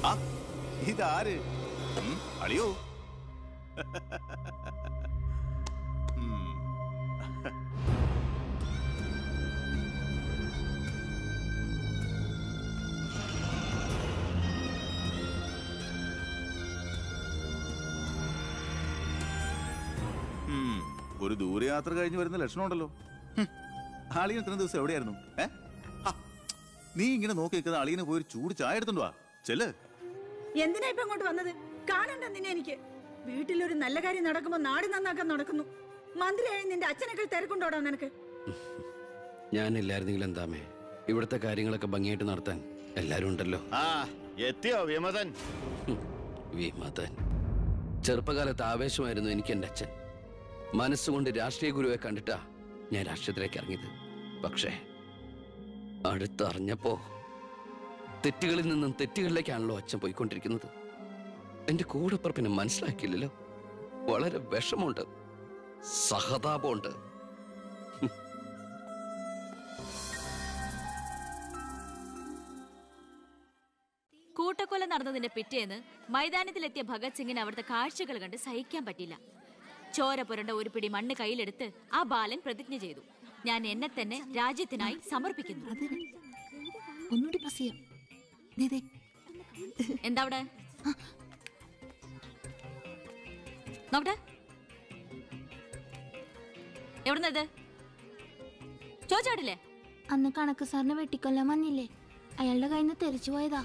ആ ഇതാര് ഉം, അളിയോ ഉം. ഉം, ഒരു ദൂരയാത്ര കഴിഞ്ഞ് വരുന്ന ലക്ഷണമുണ്ടല്ലോ ഹും, അളിയൻ ഇത്രയും ദിവസം എവിടെയായിരുന്നു ഏ ആ, നീ ഇങ്ങനെ നോക്കി നിൽക്കുന്ന അളിയന് പോയി ഒരു ചൂട് ചായ എടുത്തോണ്ട് വാ ചെല്ല് എന്തിനാ ഇപ്പൊ അങ്ങോട്ട് വന്നത് കാണണ്ട നിന്നെ എനിക്ക് വീട്ടിലൊരു നല്ല കാര്യം നടക്കുമ്പോ നാട് നന്നാക്കാൻ നടക്കുന്നു മന്ത്രിയായി നിന്റെ അച്ഛനേക്കാൾ തിരക്കുണ്ടോടാ നിനക്ക് ഞാനില്ലായിരുന്നെങ്കിൽ എന്താമേ ഇവിടുത്തെ കാര്യങ്ങളൊക്കെ ഭംഗിയായിട്ട് നടത്താൻ എല്ലാരും ഉണ്ടല്ലോ ആ എത്തിയോ വിമതൻ ഹും, വിമതൻ ചെറുപ്പകാലത്ത് ആവേശമായിരുന്നു എനിക്ക് എൻ്റെ അച്ഛൻ മനസ്സുകൊണ്ട് രാഷ്ട്രീയ ഗുരുവെ കണ്ടിട്ടാ ഞാൻ രാഷ്ട്രീയത്തിലേക്ക് ഇറങ്ങിയത് പക്ഷേ അടുത്തറിഞ്ഞപ്പോ തെറ്റുകളിൽ നിന്നും തെറ്റുകളിലേക്കാണല്ലോ അച്ഛൻ പോയിക്കൊണ്ടിരിക്കുന്നത് എന്റെ കൂടെപ്പറപ്പിനെ മനസ്സിലാക്കിയില്ലല്ലോ വളരെ വിഷമമുണ്ട് സഹതാപമുണ്ട് കൂട്ടക്കൊല നടന്നതിന്റെ പിറ്റേന്ന് മൈതാനത്തിലെത്തിയ ഭഗത് സിംഗിന് അവിടുത്തെ കാഴ്ചകൾ കണ്ട് സഹിക്കാൻ പറ്റില്ല ചോര പുരണ്ട ഒരു പിടി മണ്ണ് കയ്യിലെടുത്ത് ആ ബാലൻ പ്രതിജ്ഞ ചെയ്തു ഞാൻ എന്നെ തന്നെ രാജ്യത്തിനായി സമർപ്പിക്കുന്നു ഒന്നുകൂടി പ്രസ് ചെയ്യാം ദേ, ദേ. എന്താ അവിടെ നോക്കട്ടെ എവിടുന്ന ഇത് ചോദിച്ചാടില്ലേ അന്ന് കണക്ക് സാറിനെ വെട്ടിക്കൊല്ലാൻ വന്നില്ലേ അയാളുടെ കയ്യിൽ നിന്ന് തെറിച്ചു പോയതാ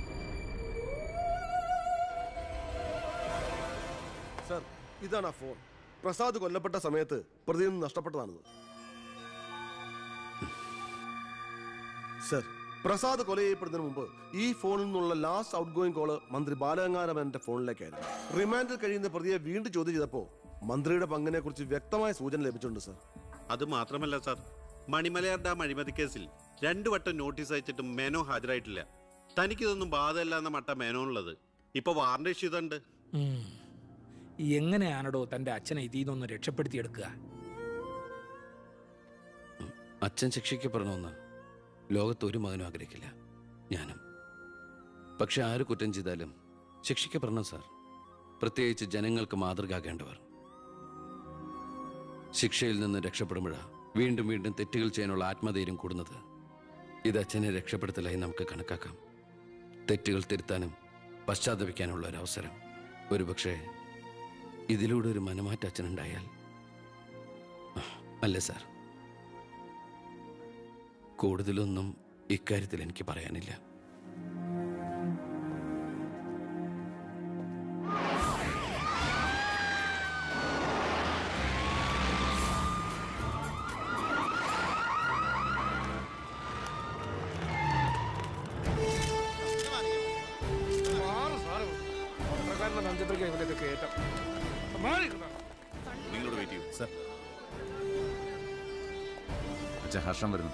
സർ ഇതാണ് ആ ഫോൺ പ്രസാദ് കൊല്ലപ്പെട്ട സമയത്ത് പ്രതിയിൽ നിന്ന് നഷ്ടപ്പെട്ടതാണിത് സർ പ്രസാദ് കൊല ചെയ്യപ്പെടുന്നതിന് മുമ്പ് ഈ ഫോണിൽ നിന്നുള്ള ലാസ്റ്റ് ഔട്ട് ഗോയിങ് കോള് മന്ത്രി ബാലഗംഗാരമന്റെ ഫോണിലേക്കായിരുന്നു റിമാൻഡിൽ കഴിയുന്ന പ്രതിയെ വീണ്ടും ചോദ്യം ചെയ്തപ്പോ മന്ത്രിയുടെ പങ്കിനെ കുറിച്ച് വ്യക്തമായ സൂചന ലഭിച്ചിട്ടുണ്ട് സർ അത് മാത്രമല്ല സാർ മണിമലയാർ ഡാം അഴിമതി കേസിൽ രണ്ടു വട്ടം നോട്ടീസ് അയച്ചിട്ടും മേനോ ഹാജരായിട്ടില്ല തനിക്കിതൊന്നും ബാധമല്ല എന്ന മട്ട മേനോനുള്ളത് ഇപ്പൊ വാറണ്ട് ഇഷ്യൂ ഇതുണ്ട് ഉം. എങ്ങനെയാണടോ തന്റെ അച്ഛനെ ഇതിൽ നിന്നൊന്ന് രക്ഷപ്പെടുത്തിയെടുക്കുക അച്ഛൻ ശിക്ഷിക്കപ്പെടണമെന്ന് ലോകത്ത് ഒരു മകനും ആഗ്രഹിക്കില്ല ഞാനും പക്ഷെ ആര് കുറ്റം ചെയ്താലും ശിക്ഷിക്കപ്പെടണം സാർ പ്രത്യേകിച്ച് ജനങ്ങൾക്ക് മാതൃകയാകേണ്ടവർ ശിക്ഷയിൽ നിന്ന് രക്ഷപ്പെടുമ്പോഴാ വീണ്ടും വീണ്ടും തെറ്റുകൾ ചെയ്യാനുള്ള ആത്മധൈര്യം കൂടുന്നത് ഇത് അച്ഛനെ രക്ഷപ്പെടുത്തലായി നമുക്ക് കണക്കാക്കാം തെറ്റുകൾ തിരുത്താനും പശ്ചാത്തപിക്കാനുള്ള ഒരു അവസരം ഒരുപക്ഷെ ഇതിലൂടെ ഒരു മനമാറ്റ അച്ഛനുണ്ടായാൽ അല്ലേ സാർ കൂടുതലൊന്നും ഇക്കാര്യത്തിൽ എനിക്ക് പറയാനില്ല നിങ്ങളോട് വെയിറ്റ് ചെയ്യൂ സർ അച്ഛാ ഹർഷം വരുന്നു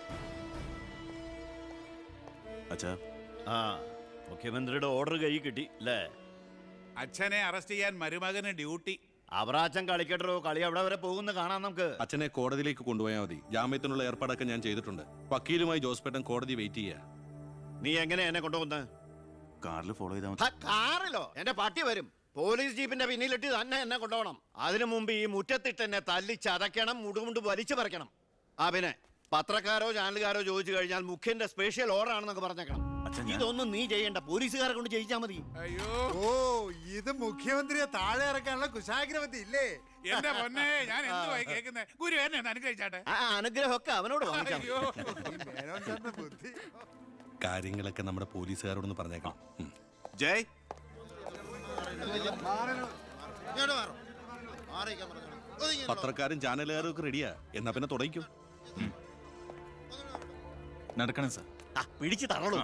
അച്ഛാ ആ മുഖ്യമന്ത്രിയുടെ ഓർഡർ കൈ കിട്ടി അല്ലേ അച്ഛനെ അറസ്റ്റ് ചെയ്യാൻ മരുമകന് ഡ്യൂട്ടി അവറാച്ചൻ കളിക്കട്ടോ കളി അവിടെ വരെ പോകുന്ന കാണാം നമുക്ക് അച്ഛനെ കോടതിയിലേക്ക് കൊണ്ടുപോയാൽ മതി ജാമ്യത്തിനുള്ള ഏർപ്പാടൊക്കെ ഞാൻ ചെയ്തിട്ടുണ്ട് വക്കീലുമായി ജോസ്പേട്ടൻ കോടതി വെയിറ്റ് ചെയ്യാ നീ എങ്ങനെ എന്നെ കൊണ്ടുപോകുന്നത് കാറിൽ ഫോളോ ചെയ്താൽ മതി കാറിലോ എന്റെ പട്ടി വരും പോലീസ് ജീപ്പിന്റെ പിന്നിലിട്ട് തന്നെ എന്നെ കൊണ്ടുപോകണം അതിനു മുമ്പ് ഈ മുറ്റത്തിട്ട് എന്നെ തല്ലി ചതയ്ക്കണം മുടുമുണ്ട് വലിച്ചു പറിക്കണം ആ പിന്നെ പത്രക്കാരോ ചാനലുകാരോ ചോദിച്ചു കഴിഞ്ഞാൽ മുഖ്യന്റെ സ്പെഷ്യൽ ഓർഡർ ആണെന്നൊക്കെ പറഞ്ഞേക്കണം ഇതൊന്നും നീ ചെയ്യണ്ട പോലീസുകാരെ കൊണ്ട് ചെയ്യിച്ചാ മതി അയ്യോ ഓ ഇത് മുഖ്യമന്ത്രിയെ താഴെ ഇറക്കാനുള്ള കുശാഗ്രമതി ഇല്ലേ എന്റെ പൊന്നെ ഞാൻ എന്തുവായി കേൾക്കുന്നത് ഗുരു എന്നെ ഒന്ന് അനുഗ്രഹിച്ചാട്ടെ ആ അനുഗ്രഹമൊക്കെ അവനോട് വാങ്ങിച്ചാൽ അയ്യോ മേനോൻ സാറിന്റെ ബുദ്ധി കാര്യങ്ങളൊക്കെ നമ്മുടെ പോലീസുകാരോടൊന്ന് പറഞ്ഞേക്കാം ഉം. ജയ് പത്രക്കാരും ചാനലുകാരും ഒക്കെ റെഡിയാ എന്നാ പിന്നെ തുടങ്ങിക്കോ നടക്കണം സർ പിടിച്ചു തള്ളൂ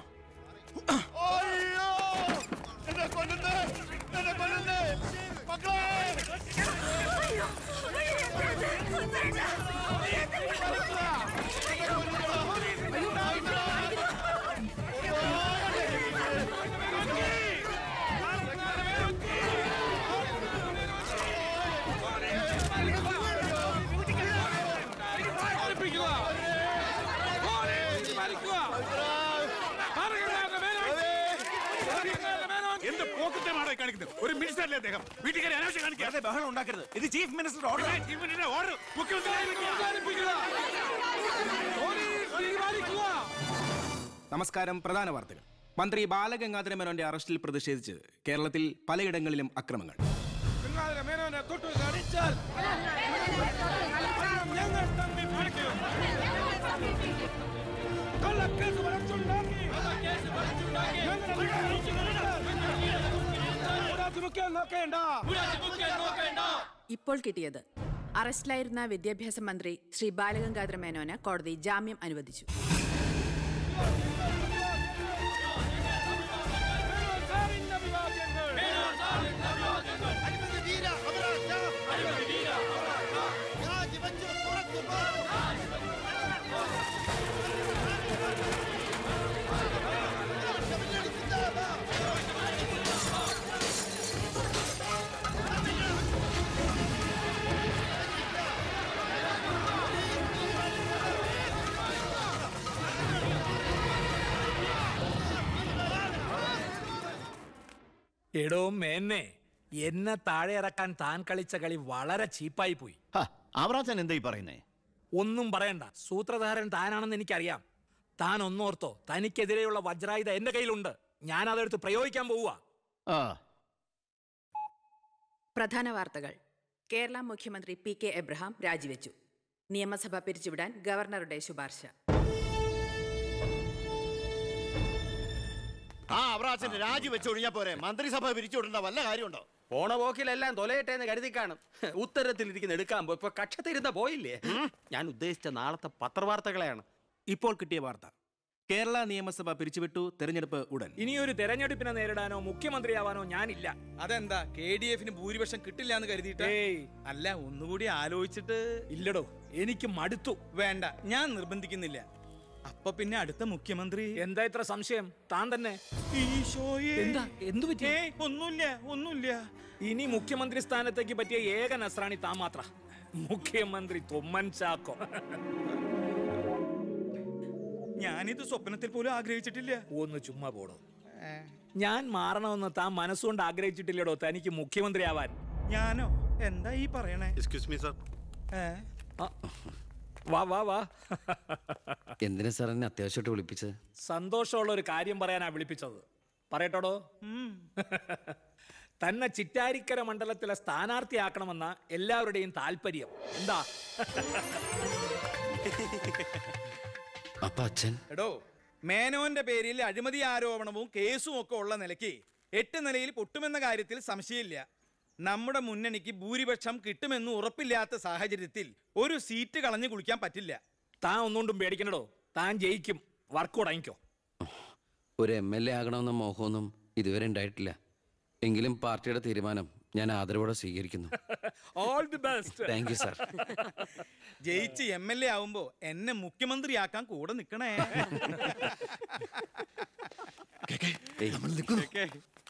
മരിക്കുക എന്ത് പോക്കറ്റമാണോ കാണിക്കുന്നത് ഒരു മിനിസ്റ്ററല്ലേ അദ്ദേഹം വീട്ടിൽ കയറി അനാവശ്യം കാണിക്കാതെ ബഹളം ഉണ്ടാക്കരുത് ഇത് chief minister order chief minister order നമസ്കാരം പ്രധാന വാർത്തകൾ മന്ത്രി ബാലഗംഗാധര മേനോന്റെ അറസ്റ്റിൽ പ്രതിഷേധിച്ച് കേരളത്തിൽ പലയിടങ്ങളിലും അക്രമങ്ങൾ മേനോനെ തൊട്ടു കാണിച്ചാൽ ഞങ്ങൾ തമ്മിൽ പഠിക്കും കള്ളക്കേസ് വളച്ചുണ്ടാക്കി ഇപ്പോൾ കിട്ടിയത് അറസ്റ്റിലായിരുന്ന വിദ്യാഭ്യാസ മന്ത്രി ശ്രീ ബാലഗംഗാധര മേനോന് കോടതി ജാമ്യം അനുവദിച്ചു എടോ മേന്നെ എന്നെ താഴെ ഇറക്കാൻ താൻ കളിച്ച കളി വളരെ ചീപ്പായി പോയി അവറാച്ചൻ എന്താ ഈ പറയുന്നേ ഒന്നും പറയണ്ട സൂത്രധാരൻ താനാണെന്ന് എനിക്കറിയാം താൻ ഒന്നോർത്തോ തനിക്കെതിരെയുള്ള വജ്രായുധ എന്റെ കയ്യിലുണ്ട് ഞാൻ അതെടുത്ത് പ്രയോഗിക്കാൻ പോവുക ആ പ്രധാന വാർത്തകൾ കേരള മുഖ്യമന്ത്രി പി കെ എബ്രഹാം രാജിവെച്ചു നിയമസഭ പിരിച്ചുവിടാൻ ഗവർണറുടെ ശുപാർശ ആ അവറാച്ചൻ രാജി വെച്ച് ഒഴിഞ്ഞാ പോരെ മന്ത്രിസഭ പിരിച്ചുവിടേണ്ട വല്ല കാര്യമുണ്ടോ പോണ പോക്കിലെല്ലാം തൊലയട്ടെ എന്ന് കരുതി കാണും ഉത്തരത്തിലിരിക്കുന്ന എടുക്കാൻ പോയി ഇപ്പൊ കക്ഷത്തിരുന്ന പോയില്ലേ ഞാൻ ഉദ്ദേശിച്ച നാളത്തെ പത്രവാർത്തകളെയാണ് ഇപ്പോൾ കിട്ടിയ വാർത്ത കേരള നിയമസഭ പിരിച്ചുവിട്ടു തെരഞ്ഞെടുപ്പ് ഉടൻ ഇനിയൊരു തെരഞ്ഞെടുപ്പിനെ നേരിടാനോ മുഖ്യമന്ത്രിയാവാനോ ഞാനില്ല അതെന്താ കെ ഡി എഫിന് ഭൂരിപക്ഷം കിട്ടില്ല എന്ന് കരുതിയിട്ട് അല്ല ഒന്നുകൂടി ആലോചിച്ചിട്ട് ഇല്ലടോ എനിക്ക് മടുത്തു വേണ്ട ഞാൻ നിർബന്ധിക്കുന്നില്ല അപ്പൊ പിന്നെ അടുത്ത മുഖ്യമന്ത്രി എന്താ ഇത്ര സംശയം താൻ തന്നെ ഈശോയേ എന്താ എന്തു പറ്റി ഏയ്, ഒന്നുമില്ല ഒന്നുമില്ല ഇനി മുഖ്യമന്ത്രി സ്ഥാനത്തേക്ക് പറ്റിയ ഏക നസ്രാണി താൻ മാത്ര മുഖ്യമന്ത്രി തൊമ്മൻ ചാക്കോ ഞാനിത് സ്വപ്നത്തിൽ പോലും ആഗ്രഹിച്ചിട്ടില്ല ഒന്ന് ചുമ്മാ പോടോ ഞാൻ മാറണമെന്ന് താൻ മനസ്സുകൊണ്ട് ആഗ്രഹിച്ചിട്ടില്ലടോ തനിക്ക് മുഖ്യമന്ത്രിയാവാൻ ഞാനോ എന്താ ഈ പറയണേ എക്സ്ക്യൂസ് മീ സർ വാ വാ വാ എന്തിനാ സാർ എന്നെ അത്യാവശ്യമായിട്ട് വിളിപ്പിച്ചത് സന്തോഷമുള്ള ഒരു കാര്യം പറയാനാ വിളിപ്പിച്ചത് പറയട്ടോടോ തന്നെ ചിറ്റാരിക്കര മണ്ഡലത്തിലെ സ്ഥാനാർത്ഥിയാക്കണമെന്ന എല്ലാവരുടെയും താല്പര്യം എന്താ അപ്പൊ അച്ഛൻ എടോ മേനോന്റെ പേരിൽ അഴിമതി ആരോപണവും കേസും ഒക്കെ ഉള്ള നിലയ്ക്ക് എട്ട് നിലയിൽ പൊട്ടുമെന്ന കാര്യത്തിൽ സംശയമില്ല നമ്മുടെ മുന്നണിക്ക് ഭൂരിപക്ഷം കിട്ടുമെന്ന് ഉറപ്പില്ലാത്ത സാഹചര്യത്തിൽ ഒരു സീറ്റ് കളഞ്ഞു കുളിക്കാൻ പറ്റില്ല താൻ ഒന്നുകൊണ്ടും പേടിക്കണടോ താൻ ജയിക്കും വർക്ക് തുടങ്ങിക്കോ ഒരു എം എൽ എ ആകണമെന്ന മോഹമൊന്നും ഇതുവരെ ഉണ്ടായിട്ടില്ല എങ്കിലും പാർട്ടിയുടെ തീരുമാനം ഞാൻ ആദരവോടെ സ്വീകരിക്കുന്നു all the best thank you sir ജയിച്ച് എം എൽ എ ആവുമ്പോ എന്നെ മുഖ്യമന്ത്രിയാക്കാൻ കൂടെ നിക്കണേ ഏയ്, കേക്കെ.